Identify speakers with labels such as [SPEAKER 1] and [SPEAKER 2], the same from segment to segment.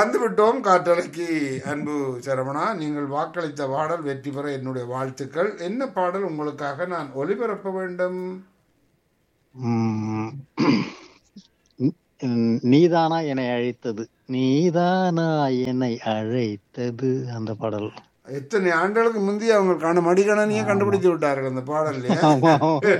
[SPEAKER 1] வந்துவிட்டோம் காற்றலைக்கு அன்பு சரவணா நீங்கள் வாக்களித்த பாடல் வெற்றி பெற என்னுடைய வாழ்த்துக்கள் என்ன பாடல் உங்களுக்காக நான் ஒளிபரப்ப வேண்டும்
[SPEAKER 2] உம், உம், நீதானா என்னை அழைத்தது நீதானா என்னை அழைத்தது அந்த பாடல்
[SPEAKER 1] எத்தனை ஆண்டுகளுக்கு முந்தைய அவங்க காண மடிகணனையே கண்டுபிடித்து விட்டார்கள் அந்த பாடல்லையே
[SPEAKER 2] ஆமா.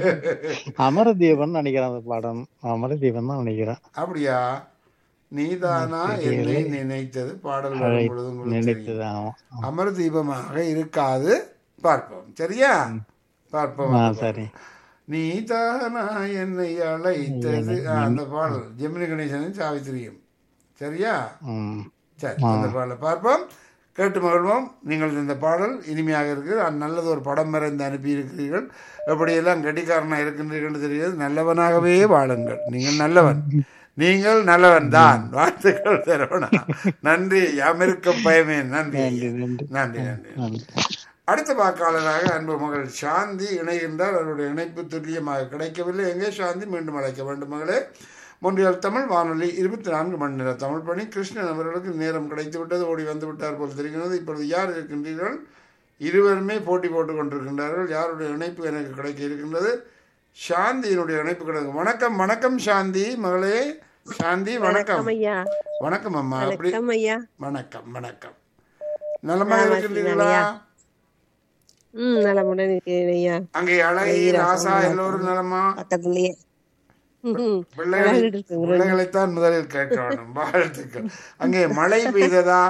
[SPEAKER 2] அமரதீபன் நினைக்கிறேன் அந்த பாடம் அமரதீபன் தான் நினைக்கிறேன்
[SPEAKER 1] அப்படியா நீதானா என்னை நினைத்தது பாடல் வரும் பொழுது உங்களுக்கு தெரியும்.
[SPEAKER 2] நினைத்தது ஆமா
[SPEAKER 1] அமர தீபமாக இருக்காது பார்ப்போம் சரியா பார்ப்போம்
[SPEAKER 2] ஆ சரி
[SPEAKER 1] நீ தானா என்னை அழைத்தது ஆ, அந்த பாடல் ஜெமினி கணேசனும் சாவித்திரியும் சரியா
[SPEAKER 2] உம்
[SPEAKER 1] சரி அந்த பாடலை பார்ப்போம் கேட்டு மகிழ்வோம் நீங்கள் இந்த பாடல் இனிமையாக இருக்குது அ- நல்லது ஒரு படம் வரைந்து அனுப்பியிருக்கிறீர்கள் எப்படியெல்லாம் கெட்டிக்காரனாக இருக்கின்றீர்கள் தெரிகிறது நல்லவனாகவே வாழுங்கள் நீங்கள் நல்லவன் நீங்கள் நல்லவன் தான் வாழ்த்துக்கள் தரவனா நன்றி அமெரிக்க பயமே நன்றி ஐயா.
[SPEAKER 2] நன்றி.
[SPEAKER 1] நன்றி நன்றி
[SPEAKER 2] நன்றி.
[SPEAKER 1] அடுத்த வாக்காளராக அன்பு மகள் சாந்தி இணைகின்றார் அவருடைய இணைப்பு துல்லியமாக கிடைக்கவில்லை எங்கே சாந்தி மீண்டும் அழைக்க வேண்டும் மகளே முன்றியல் தமிழ் வானொலி இருபத்தி நான்கு மணி நேர தமிழ் பணி கிருஷ்ணன் அவர்களுக்கு நேரம் கிடைத்து விட்டது ஓடி வந்து விட்டார் போல் தெரிகிறது இப்பொழுது யார் இருக்கின்றீர்கள் இருவருமே போட்டி போட்டுக் கொண்டிருக்கின்றார்கள் யாருடைய இணைப்பு எனக்கு கிடைக்க இருக்கின்றது சாந்தியினுடைய இணைப்பு கிடைக்கும் வணக்கம் வணக்கம் சாந்தி மகளே சாந்தி வணக்கம்
[SPEAKER 3] ஐயா
[SPEAKER 1] வணக்கம் அம்மா அப்படி
[SPEAKER 3] வணக்கம் ஐயா
[SPEAKER 1] வணக்கம் வணக்கம் நலமாக இருக்கின்றீர்களா
[SPEAKER 3] ம் நலமுடன் இருக்கிறேன் ஐயா
[SPEAKER 1] அங்கே அழகி ராசா எல்லோரும் நலமா
[SPEAKER 3] பக்கத்துலயே ம்,
[SPEAKER 1] பிள்ளைகளை
[SPEAKER 3] விளையாடிட்டு இருக்குங்க.
[SPEAKER 1] பிள்ளைகளைத்தான் முதலில் கேட்க வேண்டும் வாழ்த்துக்கள் அங்கே மழை பெய்ததா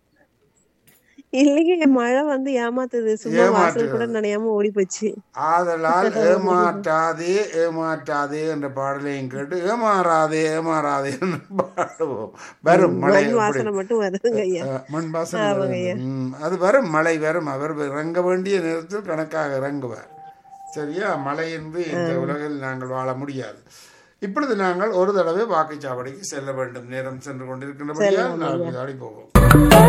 [SPEAKER 3] இல்லையே மழை வந்து ஏமாத்துது சும்மா வாசல் கூட நனையாம ஓடி போச்சு
[SPEAKER 1] ஆதலால் ஏமாற்றாதே ஏமாற்றாதே என்ற பாடலையும் கேட்டு ஏமாறாதே ஏமாறாதே என்று பாடுவோம் வரும் மழை
[SPEAKER 3] மண்
[SPEAKER 1] எப்படி?
[SPEAKER 3] வாசனை மட்டும் வருதுங்க ஐயா
[SPEAKER 1] அஹ், மண் வாசனை வருது. ம், அது வரும் மழை வரும் அவர் இறங்க வேண்டிய நேரத்தில் கணக்காக இறங்குவார் சரியா மழையின்றி இந்த உலகில் நாங்கள் வாழ முடியாது இப்பொழுது நாங்கள் ஒரு தடவை வாக்குச்சாவடிக்கு செல்ல வேண்டும் நேரம் சென்று கொண்டிருக்கின்றபடியால் நாங்கள் ஆடி போவோம்